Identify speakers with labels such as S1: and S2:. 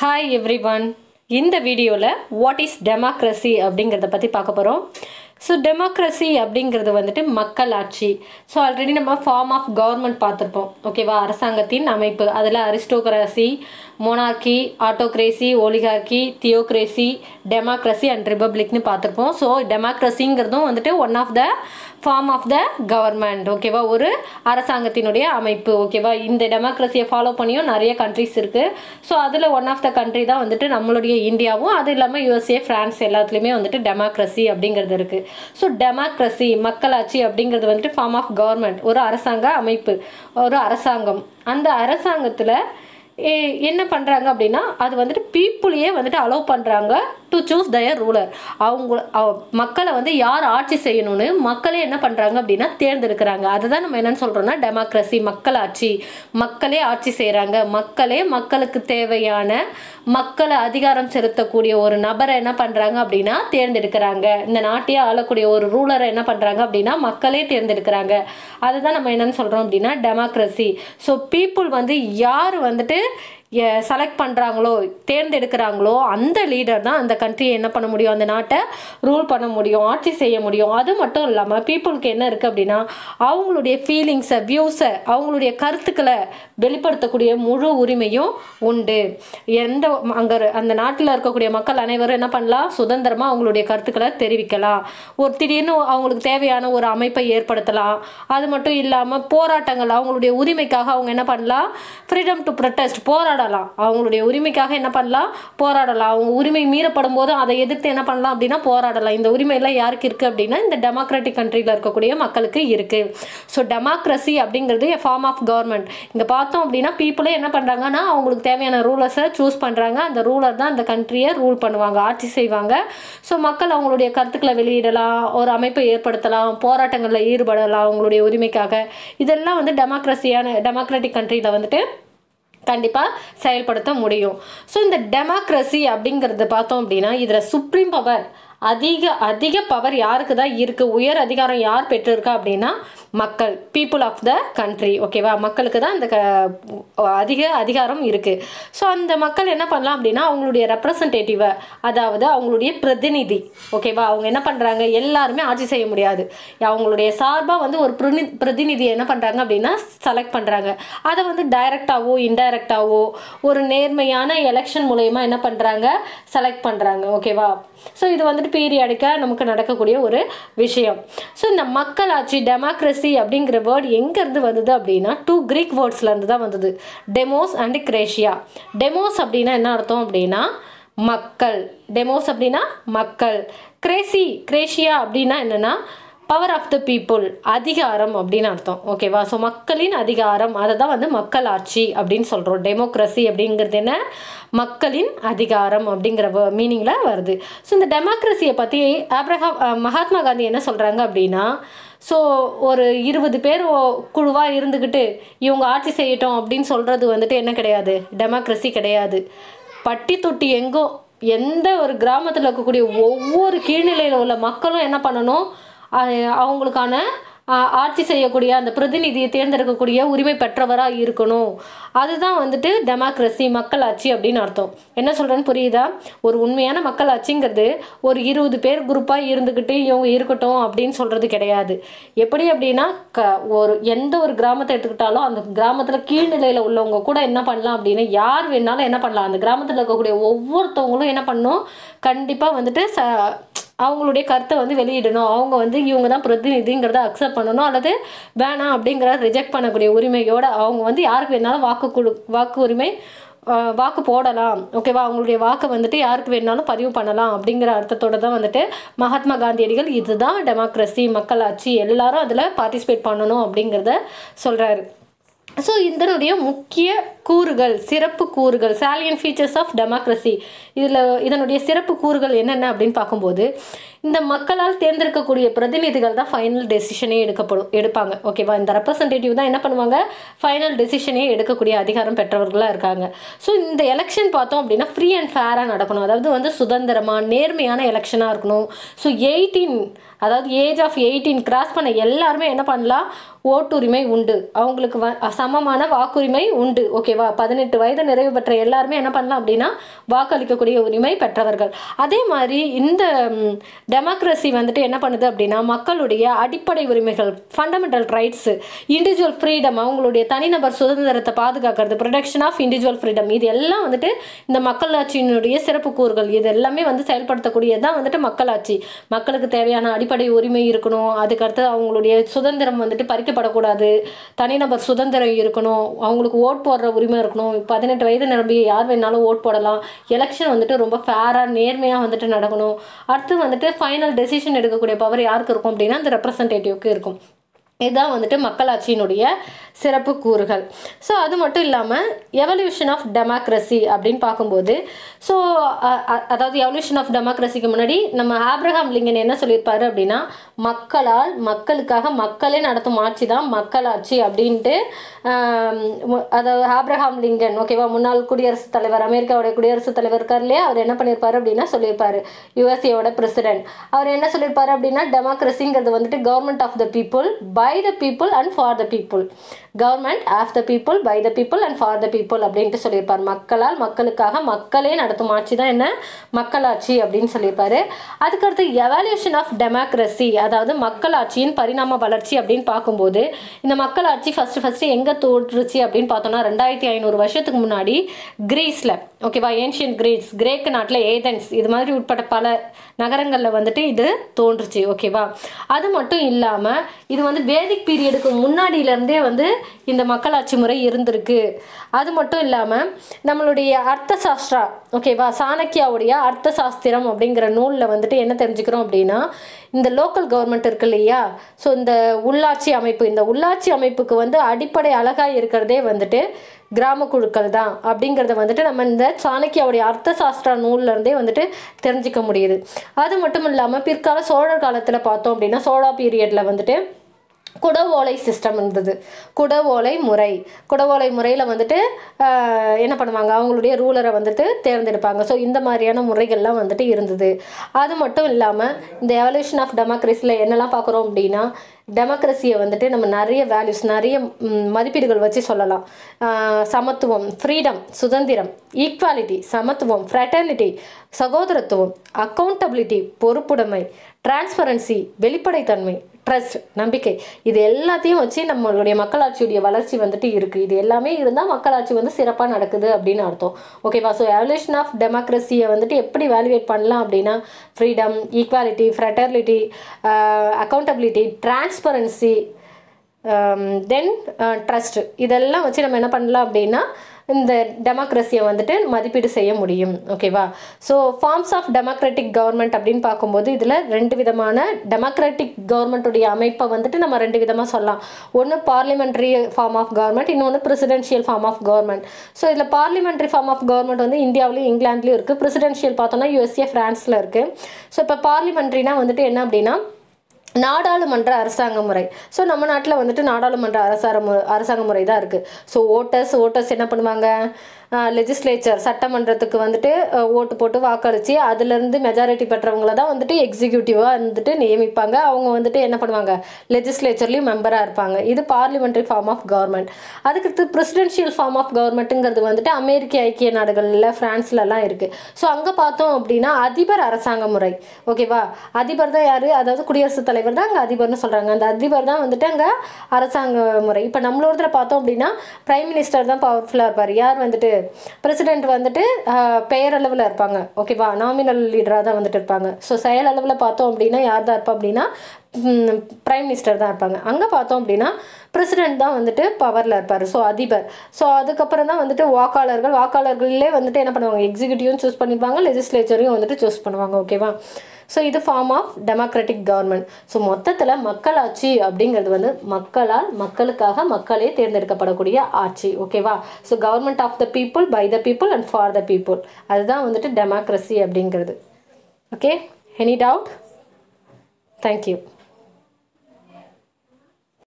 S1: hi every one இந்த வீடியோவில் what is democracy அப்படிங்கிறத பற்றி பார்க்க போகிறோம் ஸோ டெமோக்ரஸி அப்படிங்கிறது வந்துட்டு மக்கள் ஆட்சி ஸோ ஆல்ரெடி நம்ம ஃபார்ம் ஆஃப் கவர்மெண்ட் பார்த்துருப்போம் ஓகேவா அரசாங்கத்தின் அமைப்பு அதில் aristocracy monarchy autocracy oligarchy theocracy democracy and ரிபப்ளிக்னு பார்த்துருப்போம் ஸோ டெமோக்ரஸிங்கிறதும் வந்துட்டு one of the form of the government ஓகேவா ஒரு அரசாங்கத்தினுடைய அமைப்பு ஓகேவா இந்த டெமோக்ரஸியை ஃபாலோ பண்ணியும் நிறைய கண்ட்ரிஸ் இருக்குது ஸோ அதில் ஒன் ஆஃப் த கண்ட்ரி தான் வந்துட்டு நம்மளுடைய இந்தியாவும் அது இல்லாமல் யூஎஸ்ஏ ஃப்ரான்ஸ் எல்லாத்துலேயுமே வந்துட்டு டெமோக்ரஸி அப்படிங்கிறது இருக்குது ஸோ டெமோக்ரஸி மக்களாட்சி அப்படிங்கிறது வந்துட்டு ஃபார்ம் ஆஃப் கவர்மெண்ட் ஒரு அரசாங்க அமைப்பு ஒரு அரசாங்கம் அந்த அரசாங்கத்தில் ஏ- என்ன பண்ணுறாங்க அப்படின்னா அது வந்துட்டு பீப்புளையே வந்துட்டு அலோவ் பண்ணுறாங்க டு சூஸ் தயர் ரூலர் அவங்க அவ- மக்களை வந்து யார் ஆட்சி செய்யணும்னு மக்களே என்ன பண்ணுறாங்க அப்படின்னா தேர்ந்தெடுக்கிறாங்க அதுதான் நம்ம என்னன்னு சொல்கிறோம்னா டெமோக்ரஸி மக்களாட்சி மக்களே ஆட்சி செய்கிறாங்க மக்களே மக்களுக்கு தேவையான மக்களை அதிகாரம் செலுத்தக்கூடிய ஒரு நபரை என்ன பண்ணுறாங்க அப்படின்னா தேர்ந்தெடுக்கிறாங்க இந்த நாட்டையே ஆளக்கூடிய ஒரு ரூலரை என்ன பண்ணுறாங்க அப்படின்னா மக்களே தேர்ந்தெடுக்கிறாங்க அதுதான் நம்ம என்னன்னு சொல்கிறோம் அப்படின்னா டெமோக்ரஸி ஸோ பீப்புள் வந்து யார் வந்துட்டு செலக்ட் பண்ணுறாங்களோ தேர்ந்தெடுக்கிறாங்களோ அந்த லீடர் தான் அந்த கண்ட்ரியை என்ன பண்ண முடியும் அந்த நாட்டை ரூல் பண்ண முடியும் ஆட்சி செய்ய முடியும் அது மட்டும் இல்லாமல் பீப்புளுக்கு என்ன இருக்குது அப்படின்னா அவங்களுடைய ஃபீலிங்ஸை வியூஸை அவங்களுடைய கருத்துக்களை வெளிப்படுத்தக்கூடிய முழு உரிமையும் உண்டு எந்த அங்கே அந்த நாட்டில் இருக்கக்கூடிய மக்கள் அனைவரும் என்ன பண்ணலாம் சுதந்திரமாக அவங்களுடைய கருத்துக்களை தெரிவிக்கலாம் ஒரு திடீர்னு அவங்களுக்கு தேவையான ஒரு அமைப்பை ஏற்படுத்தலாம் அது மட்டும் இல்லாமல் போராட்டங்கள் அவங்களுடைய உரிமைக்காக அவங்க என்ன பண்ணலாம் ஃப்ரீடம் டு ப்ரொட்டஸ்ட் போராடலாம் அவங்களுடைய உரிமைக்காக என்ன பண்ணலாம் போராடலாம் அவங்க உரிமை மீறப்படும் போது அதை எதிர்த்து என்ன பண்ணலாம் அப்படின்னா போராடலாம் இந்த உரிமையெல்லாம் யாருக்கு இருக்குது அப்படின்னா இந்த டெமோக்ராட்டிக் கண்ட்ரியில் இருக்கக்கூடிய மக்களுக்கு இருக்குது ஸோ டெமோக்ரஸி அப்படிங்கிறது ஃபார்ம் ஆஃப் கவர்மெண்ட் இங்கே பார்த்தோம் அப்படின்னா பீப்புளே என்ன பண்ணுறாங்கன்னா அவங்களுக்கு தேவையான ரூலர்ஸை சூஸ் பண்ணுறாங்க அந்த ரூலர் தான் அந்த கண்ட்ரியை ரூல் பண்ணுவாங்க ஆட்சி செய்வாங்க ஸோ மக்கள் அவங்களுடைய கருத்துக்களை வெளியிடலாம் ஒரு அமைப்பை ஏற்படுத்தலாம் போராட்டங்களில் ஈடுபடலாம் அவங்களுடைய உரிமைக்காக இதெல்லாம் வந்து டெமோக்ரஸியான டெமோக்ராட்டிக் கண்ட்ரியில் வந்துட்டு கண்டிப்பாக செயல்படுத்த முடியும் ஸோ இந்த டெமோக்ரஸி அப்படிங்கிறத பார்த்தோம் அப்படின்னா இதில் சுப்ரீம் பவர் அதிக அதிக பவர் யாருக்கு தான் இருக்குது உயர் அதிகாரம் யார் பெற்றிருக்கா அப்படின்னா மக்கள் பீப்புள் ஆஃப் த கண்ட்ரி ஓகேவா மக்களுக்கு தான் இந்த க அதிக அதிகாரம் இருக்குது ஸோ அந்த மக்கள் என்ன பண்ணலாம் அப்படின்னா அவங்களுடைய ரெப்ரசன்டேட்டிவை அதாவது அவங்களுடைய பிரதிநிதி ஓகேவா அவங்க என்ன பண்ணுறாங்க எல்லாருமே ஆட்சி செய்ய முடியாது அவங்களுடைய சார்பாக வந்து ஒரு பிரதி பிரதிநிதியை என்ன பண்ணுறாங்க அப்படின்னா செலக்ட் பண்ணுறாங்க அதை வந்து டைரக்டாவோ இன்டைரக்டாவோ ஒரு நேர்மையான எலெக்ஷன் மூலயமா என்ன பண்ணுறாங்க செலக்ட் பண்ணுறாங்க ஓகேவா ஸோ இது வந்துட்டு பீரியாடிக்காக நமக்கு நடக்கக்கூடிய ஒரு விஷயம் ஸோ இந்த மக்களாட்சி டெமோக்ரஸி அப்படிங்கிற வேர்டு எங்கேருந்து வந்தது அப்படின்னா டூ கிரீக் வேர்ட்ஸ்லேருந்து தான் வந்தது டெமோஸ் அண்ட் கிரேஷியா டெமோஸ் அப்படின்னா என்ன அர்த்தம் அப்படின்னா மக்கள் டெமோஸ் அப்படின்னா மக்கள் கிரேசி கிரேஷியா அப்படின்னா என்னென்னா பவர் ஆஃப் த பீப்புள் அதிகாரம் அப்படின்னு அர்த்தம் ஓகேவா ஸோ மக்களின் அதிகாரம் அதை தான் வந்து மக்களாட்சி அப்படின்னு சொல்கிறோம் டெமோக்ரஸி அப்படிங்கிறது என்ன மக்களின் அதிகாரம் அப்படிங்கிற மீனிங்கில் வருது ஸோ இந்த டெமோக்ரஸியை பற்றி ஆப்ரஹாம் அஹ், மகாத்மா காந்தி என்ன சொல்கிறாங்க அப்படின்னா ஸோ ஒரு இருபது பேர் குழுவாக இருந்துக்கிட்டு இவங்க ஆட்சி செய்யட்டும் அப்படின்னு சொல்கிறது வந்துட்டு என்ன கிடையாது டெமோக்ரஸி கிடையாது பட்டி தொட்டி எங்கோ எந்த ஒரு கிராமத்தில் இருக்கக்கூடிய ஒவ்வொரு கீழ்நிலையில் உள்ள மக்களும் என்ன பண்ணணும் அஹ் அவங்களுக்கான அஹ், ஆட்சி செய்யக்கூடிய அந்த பிரதிநிதியை தேர்ந்தெடுக்கக்கூடிய உரிமை பெற்றவராக இருக்கணும் அதுதான் வந்துட்டு டெமோக்ரஸி மக்களாட்சி அப்படின்னு அர்த்தம் என்ன சொல்கிறேன்னு புரியுதா ஒரு உண்மையான மக்களாட்சிங்கிறது ஒரு இருபது பேர் குரூப்பாக இருந்துக்கிட்டு இவங்க இருக்கட்டும் அப்படின்னு சொல்கிறது கிடையாது எப்படி அப்படின்னா க ஒரு எந்த ஒரு கிராமத்தை எடுத்துக்கிட்டாலும் அந்த கிராமத்தில் கீழ்நிலையில் உள்ளவங்க கூட என்ன பண்ணலாம் அப்படின்னா யார் வேணாலும் என்ன பண்ணலாம் அந்த கிராமத்தில் இருக்கக்கூடிய ஒவ்வொருத்தவங்களும் என்ன பண்ணணும் கண்டிப்பாக வந்துட்டு ச அவங்களுடைய கருத்தை வந்து வெளியிடணும் அவங்க வந்து இவங்க தான் பிரதிநிதிங்கிறத அக்செப்ட் பண்ணணும் அல்லது வேணாம் அப்படிங்கிறத ரிஜெக்ட் பண்ணக்கூடிய உரிமையோட அவங்க வந்து யாருக்கு வேணாலும் வாக்கு கொடு வாக்கு உரிமை ஆஹ், வாக்கு போடலாம் ஓகேவா அவங்களுடைய வாக்கை வந்துட்டு யாருக்கு வேணாலும் பதிவு பண்ணலாம் அப்படிங்கிற அர்த்தத்தோட தான் வந்துட்டு மகாத்மா காந்தியடிகள் இதுதான் டெமோக்ரஸி மக்களாட்சி எல்லாரும் அதில் பார்ட்டிசிபேட் பண்ணணும் அப்படிங்கிறத சொல்கிறாரு ஸோ இதனுடைய முக்கிய கூறுகள் சிறப்பு கூறுகள் சாலியன் ஃபீச்சர்ஸ் ஆஃப் டெமோக்ரஸி இதில் இதனுடைய சிறப்பு கூறுகள் என்னென்ன அப்படின்னு பார்க்கும்போது இந்த மக்களால் தேர்ந்தெடுக்கக்கூடிய பிரதிநிதிகள் தான் ஃபைனல் டெசிஷனே எடுக்கப்படும் எடுப்பாங்க ஓகேவா இந்த ரெப்ரசன்டேட்டிவ் தான் என்ன பண்ணுவாங்க ஃபைனல் டெசிஷனே எடுக்கக்கூடிய அதிகாரம் பெற்றவர்களாக இருக்காங்க ஸோ இந்த எலெக்ஷன் பார்த்தோம் அப்படின்னா ஃப்ரீ அண்ட் ஃபேராக நடக்கணும் அதாவது வந்து சுதந்திரமாக நேர்மையான எலெக்ஷனாக இருக்கணும் ஸோ எயிட்டீன் அதாவது ஏஜ் ஆஃப் எயிட்டீன் கிராஸ் பண்ண எல்லாருமே என்ன பண்ணலாம் ஓட்டுரிமை உண்டு அவங்களுக்கு வ சமமான வாக்குரிமை உண்டு ஓகே ஓகேவா பதினெட்டு வயது நிறைவு பெற்ற எல்லாருமே என்ன பண்ணலாம் அப்படின்னா வாக்களிக்கக்கூடிய உரிமை பெற்றவர்கள் அதே மாதிரி இந்த டெமோக்ரஸி வந்துட்டு என்ன பண்ணுது அப்படின்னா மக்களுடைய அடிப்படை உரிமைகள் ஃபண்டமெண்டல் ரைட்ஸ் இண்டிவிஜுவல் ஃப்ரீடம் அவங்களுடைய தனிநபர் சுதந்திரத்தை பாதுகாக்கிறது ப்ரொடெக்ஷன் ஆஃப் இண்டிவிஜுவல் ஃப்ரீடம் இது எல்லாம் வந்துட்டு இந்த மக்களாட்சியினுடைய சிறப்பு கூறுகள் இது எல்லாமே வந்து செயல்படுத்தக்கூடியது தான் வந்துட்டு மக்களாட்சி மக்களுக்கு தேவையான அடிப்படை உரிமை இருக்கணும் அதுக்கடுத்து அவங்களுடைய சுதந்திரம் வந்துட்டு பறிக்கப்படக்கூடாது தனிநபர் சுதந்திரம் இருக்கணும் அவங்களுக்கு ஓட் போடுற உரிமை இருக்கணும் பதினெட்டு வயது நிரம்பி யார் வேணாலும் ஓட் போடலாம் எலெக்ஷன் வந்துட்டு ரொம்ப ஃபேராக நேர்மையாக வந்துட்டு நடக்கணும் அடுத்து வந்துட்டு ஃபைனல் டெசிஷன் எடுக்கக்கூடிய பவர் யாருக்கு இருக்கும் அப்படின்னா அந்த ரெப்ரசன்டேட்டிவ்க்கு இருக்கும் இதுதான் வந்துட்டு மக்களாட்சியினுடைய சிறப்பு கூறுகள் ஸோ அது மட்டும் இல்லாமல் எவல்யூஷன் ஆஃப் டெமோக்ரஸி அப்படின்னு பார்க்கும்போது ஸோ அதாவது எவல்யூஷன் ஆஃப் டெமோக்ரஸிக்கு முன்னாடி நம்ம ஆப்ரஹாம் லிங்கன் என்ன சொல்லியிருப்பாரு அப்படின்னா மக்களால் மக்களுக்காக மக்களே நடத்தும் ஆட்சி தான் மக்களாட்சி அப்படின்ட்டு ஆம், மு- அதாவது ஆப்ரஹாம் லிங்கன் ஓகேவா முன்னாள் குடியரசுத் தலைவர் அமெரிக்காவுடைய குடியரசுத் தலைவர் இருக்கார் இல்லையா அவர் என்ன பண்ணியிருப்பாரு அப்படின்னா சொல்லியிருப்பாரு யுஎஸ்ஏவோட பிரசிடென்ட் அவர் என்ன சொல்லியிருப்பாரு அப்படின்னா டெமோக்ரஸிங்கிறது வந்துட்டு government of the people by the people and for the people government of the people by the people and for the people அப்படின்ட்டு சொல்லியிருப்பார் மக்களால் மக்களுக்காக மக்களே நடத்தும் ஆட்சி தான் என்ன மக்களாட்சி அப்படின்னு சொல்லியிருப்பாரு அதுக்கடுத்து எவாலுவேஷன் ஆஃப் டெமோக்ரஸி அதாவது மக்களாட்சியின் பரிணாம வளர்ச்சி அப்படின்னு பார்க்கும்போது இந்த மக்களாட்சி ஃபர்ஸ்ட் ஃபர்ஸ்ட் எங்கே தோற்றுச்சு அப்படின்னு பார்த்தோம்னா ரெண்டாயிரத்தி ஐநூறு வருஷத்துக்கு முன்னாடி கிரீஸில் ஓகேவா ஏன்ஷியன் கிரீஸ் கிரேக்க நாட்டில் ஏதென்ஸ் இது மாதிரி உட்பட்ட பல நகரங்களில் வந்துட்டு இது தோன்றுச்சு ஓகேவா அது மட்டும் இல்லாமல் இது வந்து வேதிக் பீரியடுக்கு முன்னாடியிலேருந்தே வந்து இந்த மக்களாட்சி முறை இருந்திருக்கு அது மட்டும் இல்லாமல் நம்மளுடைய அர்த்த சாஸ்திரா ஓகேவா சாணக்கியாவுடைய அர்த்த சாஸ்திரம் அப்படிங்கிற நூலில் வந்துட்டு என்ன தெரிஞ்சுக்கிறோம் அப்படின்னா இந்த லோக்கல் கவர்மெண்ட் இருக்கு இல்லையா ஸோ இந்த உள்ளாட்சி அமைப்பு இந்த உள்ளாட்சி அமைப்புக்கு வந்து அடிப்படை அழகாக இருக்கிறதே வந்துட்டு கிராம குழுக்கள் தான் அப்படிங்கிறத வந்துட்டு நம்ம இந்த சாணக்கியாவுடைய அர்த்த சாஸ்திரா நூல்ல இருந்தே வந்துட்டு தெரிஞ்சுக்க முடியுது அது மட்டும் இல்லாமல் பிற்கால சோழர் காலத்தில் பார்த்தோம் அப்படின்னா சோழா பீரியடில் வந்துட்டு குடவோலை சிஸ்டம் இருந்தது குடவோலை முறை குடவோலை முறையில் வந்துட்டு ஆஹ், என்ன பண்ணுவாங்க அவங்களுடைய ரூலரை வந்துட்டு தேர்ந்தெடுப்பாங்க ஸோ இந்த மாதிரியான முறைகள்லாம் வந்துட்டு இருந்தது அது மட்டும் இல்லாமல் இந்த எவல்யூஷன் ஆஃப் டெமோக்ரஸியில் என்னெல்லாம் பார்க்குறோம் அப்படின்னா டெமோக்ரஸியை வந்துட்டு நம்ம நிறைய வேல்யூஸ் நிறைய ம், மதிப்பீடுகள் வச்சு சொல்லலாம் ஆஹ், சமத்துவம் ஃப்ரீடம் சுதந்திரம் ஈக்குவாலிட்டி சமத்துவம் ஃப்ரெட்டர்னிட்டி சகோதரத்துவம் அக்கௌண்டபிலிட்டி பொறுப்புடைமை டிரான்ஸ்பரன்சி வெளிப்படைத்தன்மை ட்ரஸ்ட் நம்பிக்கை இது எல்லாத்தையும் வச்சு நம்மளுடைய மக்களாட்சியுடைய வளர்ச்சி வந்துட்டு இருக்குது இது எல்லாமே இருந்தால் மக்களாட்சி வந்து சிறப்பாக நடக்குது அப்படின்னு அர்த்தம் ஓகேவா ஸோ எவல்யூஷன் ஆஃப் டெமோக்ரஸியை வந்துட்டு எப்படி வேல்யூவேட் பண்ணலாம் அப்படின்னா freedom equality fraternity accountability transparency then trust இதெல்லாம் வச்சு நம்ம என்ன பண்ணலாம் அப்படின்னா இந்த டெமோக்ரஸியை வந்துட்டு மதிப்பீடு செய்ய முடியும் ஓகேவா so forms of democratic government அப்படின்னு பார்க்கும்போது இதில் ரெண்டு விதமான டெமோக்ராட்டிக் கவர்மெண்ட்டுடைய அமைப்பை வந்துட்டு நம்ம ரெண்டு விதமாக சொல்லலாம் ஒன்று பார்லிமெண்ட்ரி ஃபார்ம் ஆஃப் கவர்மெண்ட் இன்னொன்று presidential form of government so இதில் பார்லிமெண்ட்ரி ஃபார்ம் ஆஃப் கவர்மெண்ட் வந்து இந்தியாவிலையும் இங்கிலாந்துலையும் இருக்குது பிரசிடென்ஷியல் பார்த்தோம்னா யூஎஸ்ஏ ஃப்ரான்ஸில் இருக்குது ஸோ இப்போ பார்லிமெண்ட்ரினா வந்துட்டு என்ன அப்படின்னா நாடாளுமன்ற அரசாங்க முறை ஸோ நம்ம நாட்டில் வந்துட்டு நாடாளுமன்ற அரசார மு அரசாங்க முறை தான் இருக்குது ஸோ ஓட்டர்ஸ் ஓட்டர்ஸ் என்ன பண்ணுவாங்க லெஜிஸ்லேச்சர் சட்டமன்றத்துக்கு வந்துட்டு அஹ், ஓட்டு போட்டு வாக்களித்து அதுலேருந்து மெஜாரிட்டி பெற்றவங்கள தான் வந்துட்டு எக்ஸிக்யூட்டிவாக வந்துட்டு நியமிப்பாங்க அவங்க வந்துட்டு என்ன பண்ணுவாங்க லெஜிஸ்லேச்சர்லேயும் மெம்பராக இருப்பாங்க இது பார்லிமெண்ட்ரி ஃபார்ம் ஆஃப் கவர்மெண்ட் அதுக்கடுத்து பிரசிடென்ஷியல் ஃபார்ம் ஆஃப் கவர்மெண்ட்டுங்கிறது வந்துட்டு அமெரிக்க ஐக்கிய நாடுகளில் ஃப்ரான்ஸ்லலாம் இருக்குது ஸோ அங்கே பார்த்தோம் அப்படின்னா அதிபர் அரசாங்க முறை ஓகேவா அதிபர் தான் யார் அதாவது குடியரசுத் தலைவர் தான் அங்கே அதிபர்னு சொல்கிறாங்க அந்த அதிபர் தான் வந்துட்டு அங்கே அரசாங்க முறை இப்போ நம்மளோடத்தில் பார்த்தோம் அப்படின்னா பிரைம் மினிஸ்டர் தான் பவர்ஃபுல்லாக இருப்பார் யார் வந்துட்டு பிரசிடென்ட் வந்துட்டு ஆஹ், பெயரளவில் இருப்பாங்க ஓகேவா நாமினல் லீடராக தான் வந்துட்டு இருப்பாங்க ஸோ செயலளவில் பார்த்தோம் அப்படின்னா யார் தான் இருப்பா அப்படின்னா பிரைம் மினிஸ்டர் தான் இருப்பாங்க அங்கே பார்த்தோம் அப்படின்னா பிரசிடென்ட் தான் வந்துட்டு பவரில் இருப்பார் ஸோ அதிபர் ஸோ அதுக்கப்புறம் தான் வந்துட்டு வாக்காளர்கள் வாக்காளர்களே வந்துட்டு என்ன பண்ணுவாங்க எக்ஸிக்யூட்டிவும் சூஸ் பண்ணிப்பாங்க லெஜிஸ்லேச்சரையும் வந்துட்டு சூஸ் பண்ணுவாங்க ஓகேவா ஸோ இது form of democratic government so மொத்தத்தில் மக்களாட்சி அப்படிங்கிறது வந்து மக்களால் மக்களுக்காக மக்களே தேர்ந்தெடுக்கப்படக்கூடிய ஆட்சி ஓகேவா so government of the people by the people and for the people அதுதான் வந்துட்டு டெமோக்ரஸி அப்படிங்கிறது ஓகே எனி டவுட் தேங்க்யூ